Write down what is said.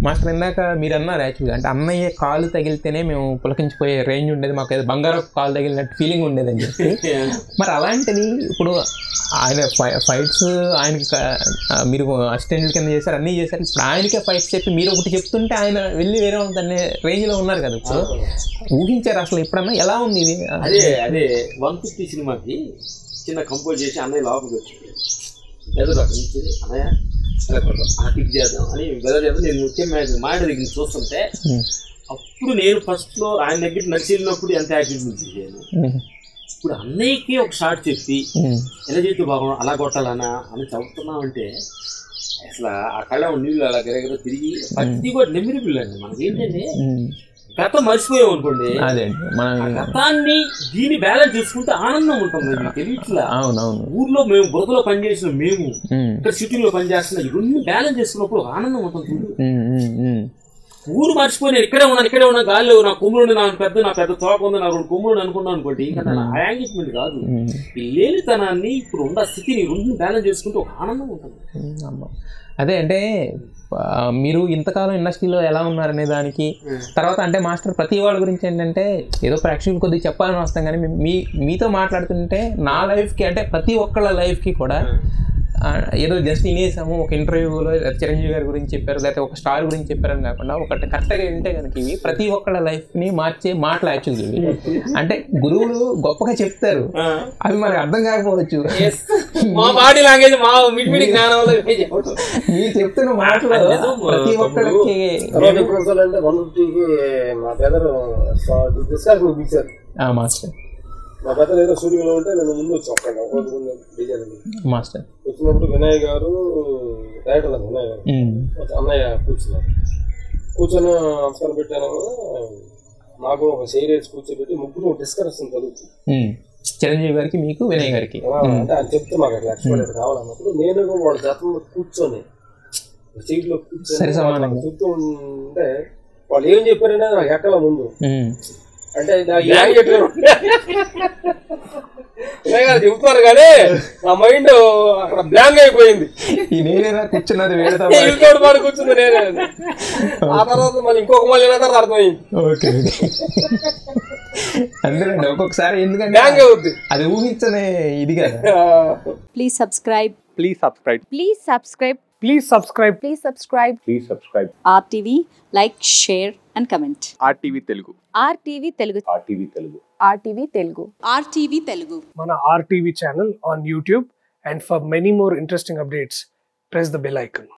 Master ఇందాక మీరు అన్నారు యాక్చువల్గా అంటే అన్నయ్య కాలు తగిలితేనే మేము పులకించిపోయే రేంజ్ ఉండేది మాకు ఏదో బంగారం కాలు తగిలినట్టు ఫీలింగ్ ఉండేది అని చెప్పి మరి అలాంటిది ఇప్పుడు ఆయన ఫైట్స్ ఆయనకి క- ఆ, మీరు అసిస్టెంట్ల కింద చేశారు అన్నీ చేశారు ఇప్పుడు ఆయనకే ఫైట్స్ చెప్పి మీరు ఒకటి చెప్తుంటే ఆయన వెళ్ళి వేరే అనే రేంజ్లో ఉన్నారు కదా ఇప్పుడు ఊహించారు అసలు ఎప్పుడన్నా ఎలా ఉంది ఇది అదే అదే వన్ ఫిఫ్టీ సినిమాకి చిన్న కంపోజ్ చేసి అన్నయ్య లోపలికి వచ్చింది బెదరు అక్కడి నుంచి అన్నయ్య ఇలా కొంచెం ఆ టిక్ చేద్దాం అని బెదర్ చేద్దాం నేను ముఖ్యం మాట దగ్గర చూస్తుంటే ఉమ్, అప్పుడు నేను ఫస్ట్ లో ఆయన దగ్గర నడిచి వెళ్ళినప్పుడు ఎంత యాక్టివిటీ చేశాను ఉమ్, ఇప్పుడు అన్నయ్యకి ఒక షార్ట్ చెప్పి ఉమ్, ఎలా చేస్తే బాగుండు అలా కొట్టాలనా అని చదువుతున్నామంటే అసలు ఆ కళ్ళ నీళ్ళు అలా గిరగిర తిరిగి ప్రతి కూడా నెమ్మిరి పిల్లండి మనకి ఏంటంటే ఉమ్. గతం మర్చిపోయాం అనుకోండి అదే అండి ఆ మన గతాన్ని దీన్ని బ్యాలెన్స్ చేసుకుంటే ఆనందం ఉంటుంది మీకు తెలియట్లా అవునవును ఊర్లో మేము బురదలో పనిచేసిన మేము ఉమ్, ఇక్కడ సిటీలో పనిచేస్తున్న ఇవన్నీ బ్యాలెన్స్ చేసుకున్నప్పుడు ఒక ఆనందం ఉంటుంది చూడు ఉమ్, ఉమ్, ఉమ్. ఊరు మర్చిపోయి నేను ఇక్కడే ఉన్నాను ఇక్కడే ఉన్నా గాలి నా కొమ్ముడు నా పెద్ద నా పెద్ద తోక ఉంది నా రెండు కొమ్ముడు అనుకున్నాను అనుకోండి ఇంకా నా ఆ యాంగేజ్మెంట్ కాదు ఉమ్. ఈ లేనితనాన్ని ఇప్పుడు ఉన్న స్థితిని రెండు బ్యాలెన్స్ చేసుకుంటే ఒక ఆనందం ఉంటుంది అమ్మ. అదే అంటే ఆ, మీరు ఇంతకాలం ఇండస్ట్రీలో ఎలా ఉన్నారనే దానికి తర్వాత అంటే మాస్టర్ ప్రతి వాళ్ళ గురించి ఏంటంటే ఏదో ప్రేక్షకులు కొద్దిగా చెప్పాలని వస్తాం కానీ మీ- మీ మీతో మాట్లాడుతుంటే నా లైఫ్కి అంటే ప్రతి ఒక్కళ్ళ లైఫ్కి కూడా ఆ, ఏదో జస్ట్ వినేసాము ఒక ఇంటర్వ్యూలో చిరంజీవి గారి గురించి చెప్పారు లేకపోతే ఒక స్టార్ గురించి చెప్పారని కాకుండా ఒకటి కరెక్ట్గా వింటే కనుక ఇవి ప్రతి ఒక్కళ్ళ లైఫ్ని మార్చే మాటలు యాక్చువల్గా ఇవి అంటే గురువులు గొప్పగా చెప్తారు అవి మనకు అర్థం కాకపోవచ్చు మా బాడీ లాంగ్వేజ్ మా మిడిమిడి జ్ఞానం వల్ల ఇవే చెప్పడం. మీరు చెప్తున్న మాటలు నిజం, ప్రతి ఒక్కరికి తర్వాత ఎప్పుడు వస్తాడంటే వన్ ఫిఫ్టీకి మా బ్రదర్ డిస్కషన్ పిలిచారు ఆ, మాస్టర్ మా బ్రదర్ ఏదో స్టూడియోలో ఉంటే నేను ముందు వచ్చి ఒక్కడు ఒక రోజు ముందు డిజైన్ మాస్టర్ వచ్చినప్పుడు వినయ్ గారు డైరెక్టర్ అన్నారు వినయ్ గారు ఉమ్, వచ్చి అన్నయ్య కూర్చున్నారు కూర్చొని నమస్కారం పెట్టాను నాకు ఒక సీరియస్ కూర్చోబెట్టి ముగ్గురు డిస్కషన్ జరుగుతుంది ఉమ్. చిరంజీవి గారికి మీకు వినయ్ గారికి ఎలా అంటే ఆయన చెప్తే మాకు అట్లా ఎక్స్పర్ట్ కావాలన్నప్పుడు నేను వాళ్ళ జతంలో కూర్చొని సీట్లో కూర్చొని సరి సమానంగా. వాళ్ళకి చెప్తూ ఉంటే వాళ్ళు ఏం చెప్పారంటే నాకు ఎక్కల ముందు ఉమ్, అంటే నాకు ఏం చెప్పారు గారు చెప్తారు కానీ నా మైండ్ అక్కడ బ్లాంక్ అయిపోయింది ఈ నేనేనా కూర్చున్నది వేరే ఇంకోటి పాడు కూర్చుంది నేనే ఆ తర్వాత మళ్ళీ ఇంకొక మళ్ళీ అయిన తర్వాత అర్థమైంది ఓకే ఓకే అందుకండి ఒక్కొక్కసారి ఎందుకంటే బ్లాంక్ అవుద్ది అది ఊహించనే ఇది కదా Please subscribe. Please subscribe. Please subscribe. Please subscribe. Please subscribe. Please subscribe. RTV, like, share, and comment. RTV Telugu. RTV Telugu. RTV Telugu. RTV Telugu. RTV Telugu. మన RTV channel on YouTube. And for many more interesting updates, press the bell icon.